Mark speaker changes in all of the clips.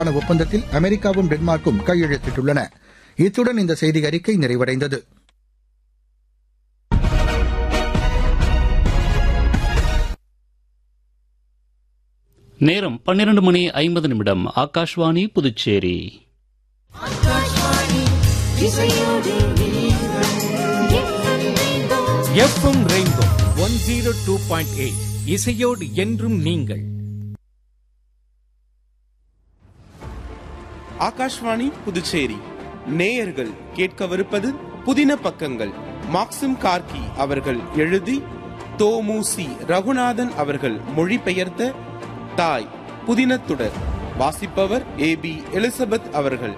Speaker 1: ஒப்பந்தத்தில் அமெரிக்காவும் டென்மார்க்கும் கையெழுத்திட்டுள்ளன இத்துடன் இந்த செய்தி அறிக்கை நிறைவடைந்தது
Speaker 2: நேரம் பன்னிரண்டு மணி ஐம்பது நிமிடம் Akashvani Puducherry
Speaker 3: FM rainbow one zero two point eight இசையோடு என்றும் நீங்கள்
Speaker 4: ஆகாஷ்வாணி புதுச்சேரி நேயர்கள் கேட்கவிருப்பது புதின பக்கங்கள் மாக்சிம் கார்கி அவர்கள் எழுதி தோமுசி ரகுநாதன் அவர்கள் மொழிபெயர்த்த தாய் புதினத்துடர் வாசிப்பவர் ஏ பி எலிசபெத் அவர்கள்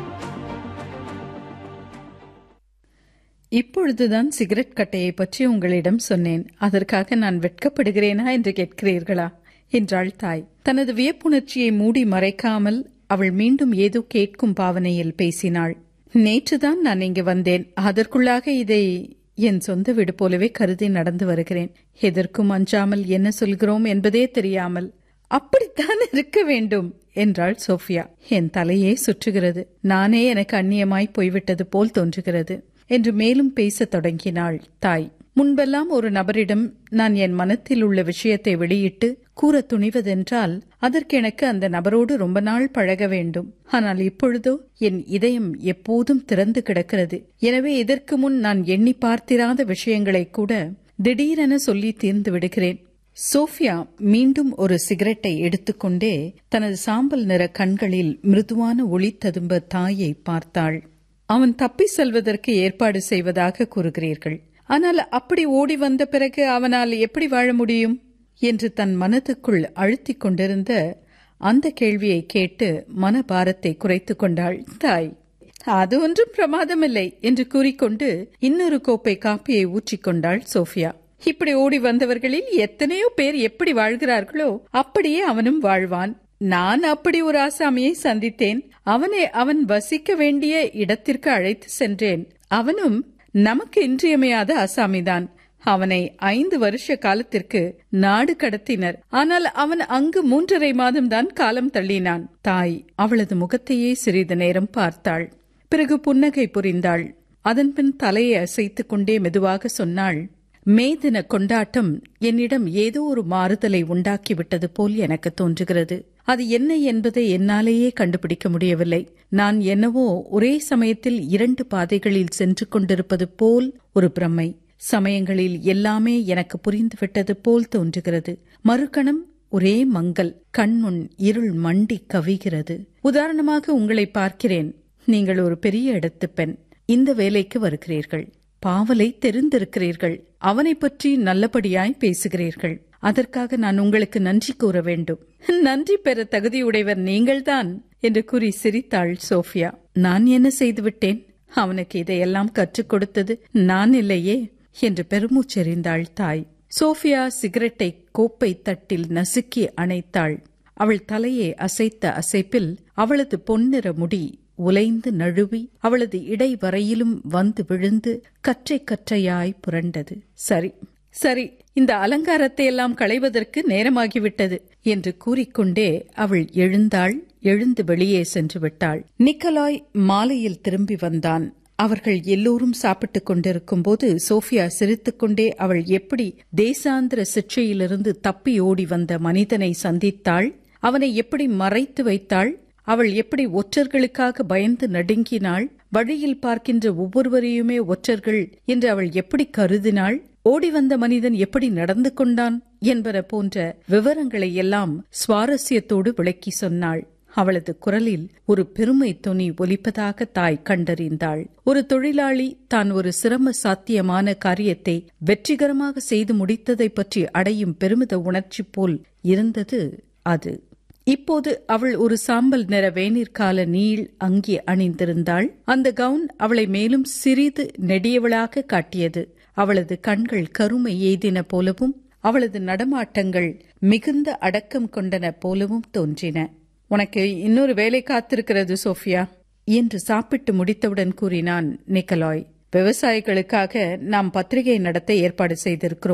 Speaker 5: இப்பொழுதுதான் சிகரெட் கட்டையை பற்றி உங்களிடம் சொன்னேன் அதற்காக நான் வெட்கப்படுகிறேனா என்று கேட்கிறீர்களா என்றாள் தாய் தனது வியப்புணர்ச்சியை மூடி மறைக்காமல் அவள் மீண்டும் ஏதோ கேட்கும் பாவனையில் பேசினாள் நேற்றுதான் நான் இங்கு வந்தேன் அதற்குள்ளாக இதை என் சொந்த வீடு போலவே கருதி நடந்து வருகிறேன் எதற்கும் அஞ்சாமல் என்ன சொல்கிறோம் என்பதே தெரியாமல் அப்படித்தான் இருக்க வேண்டும் என்றாள் சோஃபியா என் தலையே சுற்றுகிறது நானே எனக்கு அந்நியமாய் போய்விட்டது போல் தோன்றுகிறது என்று மேலும் பேசத் தொடங்கினாள் தாய் முன்பெல்லாம் ஒரு நபரிடம் நான் என் மனத்தில் உள்ள விஷயத்தை வெளியிட்டு கூற துணிவதென்றால் அதற்கு எனக்கு அந்த நபரோடு ரொம்ப நாள் பழக வேண்டும் ஆனால் இப்பொழுதோ என் இதயம் எப்போதும் திறந்து கிடக்கிறது எனவே இதற்கு முன் நான் எண்ணி பார்த்திராத விஷயங்களை கூட திடீரென சொல்லி தீர்ந்து விடுகிறேன் சோஃபியா மீண்டும் ஒரு சிகரெட்டை எடுத்துக்கொண்டே தனது சாம்பல் நிற கண்களில் மிருதுவான ஒளி ததும்ப தாயை பார்த்தாள் அவன் தப்பி செல்வதற்கு ஏற்பாடு செய்வதாக கூறுகிறீர்கள் ஆனால் அப்படி ஓடி வந்த பிறகு அவனால் எப்படி வாழ முடியும் என்று தன் மனதுக்குள் அழுத்திக் கொண்டிருந்த அந்த கேள்வியை கேட்டு மனபாரத்தை குறைத்துக் கொண்டாள் தாய் அது ஒன்றும் பிரமாதமில்லை என்று கூறிக்கொண்டு இன்னொரு கோப்பை காப்பியை ஊற்றிக்கொண்டாள் சோஃபியா இப்படி ஓடி வந்தவர்களில் எத்தனையோ பேர் எப்படி வாழ்கிறார்களோ அப்படியே அவனும் வாழ்வான் நான் அப்படி ஒரு ஆசாமியை சந்தித்தேன் அவனை அவன் வசிக்க வேண்டிய இடத்திற்கு அழைத்து சென்றேன் அவனும் நமக்கு இன்றியமையாத ஆசாமிதான் அவனை ஐந்து வருஷ காலத்திற்கு நாடு கடத்தினர் ஆனால் அவன் அங்கு மூன்றரை மாதம்தான் காலம் தள்ளினான் தாய் அவளது முகத்தையே சிறிது நேரம் பார்த்தாள் பிறகு புன்னகை புரிந்தாள் அதன்பின் தலையை அசைத்துக் கொண்டே மெதுவாக சொன்னாள் மே தின கொண்டாட்டம் என்னிடம் ஏதோ ஒரு மாறுதலை உண்டாக்கிவிட்டது போல் எனக்கு தோன்றுகிறது அது என்ன என்பதை என்னாலேயே கண்டுபிடிக்க முடியவில்லை நான் என்னவோ ஒரே சமயத்தில் இரண்டு பாதைகளில் சென்று கொண்டிருப்பது போல் ஒரு பிரமை சமயங்களில் எல்லாமே எனக்கு புரிந்துவிட்டது போல் தோன்றுகிறது மறுகணம் ஒரே மங்கல் கண்முன் இருள் மண்டி கவிகிறது உதாரணமாக உங்களை பார்க்கிறேன் நீங்கள் ஒரு பெரிய இடத்து பெண் இந்த வேலைக்கு வருகிறீர்கள் பாவலை தெரிந்திருக்கிறீர்கள் அவனை பற்றி நல்லபடியாய் பேசுகிறீர்கள் அதற்காக நான் உங்களுக்கு நன்றி கூற வேண்டும் நன்றி பெற தகுதியுடையவர் நீங்கள்தான் என்று கூறி சிரித்தாள் சோஃபியா நான் என்ன செய்துவிட்டேன் அவனுக்கு இதையெல்லாம் கற்றுக் கொடுத்தது நான் இல்லையே என்று பெருமூச்செறிந்தாள் தாய் சோஃபியா சிகரெட்டை கோப்பை தட்டில் நசுக்கி அணைத்தாள் அவள் தலையை அசைத்த அசைப்பில் அவளது பொன்னிற முடி உலைந்து நழுவி அவளது இடை வரையிலும் வந்து விழுந்து கற்றை கற்றையாய் புரண்டது சரி சரி இந்த அலங்காரத்தை எல்லாம் களைவதற்கு நேரமாகிவிட்டது என்று கூறிக்கொண்டே அவள் எழுந்தாள் எழுந்து வெளியே சென்று விட்டாள் நிக்கலாய் மாலையில் திரும்பி வந்தான் அவர்கள் எல்லோரும் சாப்பிட்டுக் கொண்டிருக்கும் போது சோஃபியா சிரித்துக்கொண்டே அவள் எப்படி தேசாந்திர சிற்றையிலிருந்து தப்பி ஓடி வந்த மனிதனை சந்தித்தாள் அவனை எப்படி மறைத்து வைத்தாள் அவள் எப்படி ஒற்றர்களுக்காக பயந்து நடுங்கினாள் வழியில் பார்க்கின்ற ஒவ்வொருவரையுமே ஒற்றர்கள் என்று அவள் எப்படி கருதினாள் ஓடி வந்த மனிதன் எப்படி நடந்து கொண்டான் என்பன போன்ற விவரங்களை எல்லாம் சுவாரஸ்யத்தோடு விளக்கி சொன்னாள் அவளது குரலில் ஒரு பெருமை துணி ஒலிப்பதாக தாய் கண்டறிந்தாள் ஒரு தொழிலாளி தான் ஒரு சிரம சாத்தியமான காரியத்தை வெற்றிகரமாக செய்து முடித்ததை பற்றி அடையும் பெருமித உணர்ச்சி போல் இருந்தது அது இப்போது அவள் ஒரு சாம்பல் நிற வேநீர்கால நீள் அங்கி அணிந்திருந்தாள் அந்த கவுன் அவளை மேலும் சிறிது நெடியவளாக காட்டியது அவளது கண்கள் கருமை எய்தின போலவும் அவளது நடமாட்டங்கள் மிகுந்த அடக்கம் கொண்டன போலவும் தோன்றின உனக்கு இன்னொரு வேலை காத்திருக்கிறது சோஃபியா என்று சாப்பிட்டு முடித்தவுடன் கூறினான் நிக்கலாய் விவசாயிகளுக்காக நாம் பத்திரிகை நடத்த ஏற்பாடு செய்திருக்கிறோம்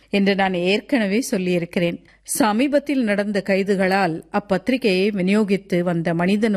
Speaker 5: என்று நான் ஏற்கனவே சொல்லியிருக்கிறேன் சமீபத்தில் நடந்த கைதுகளால் அப்பத்திரிகையை விநியோகித்து வந்த மனிதன்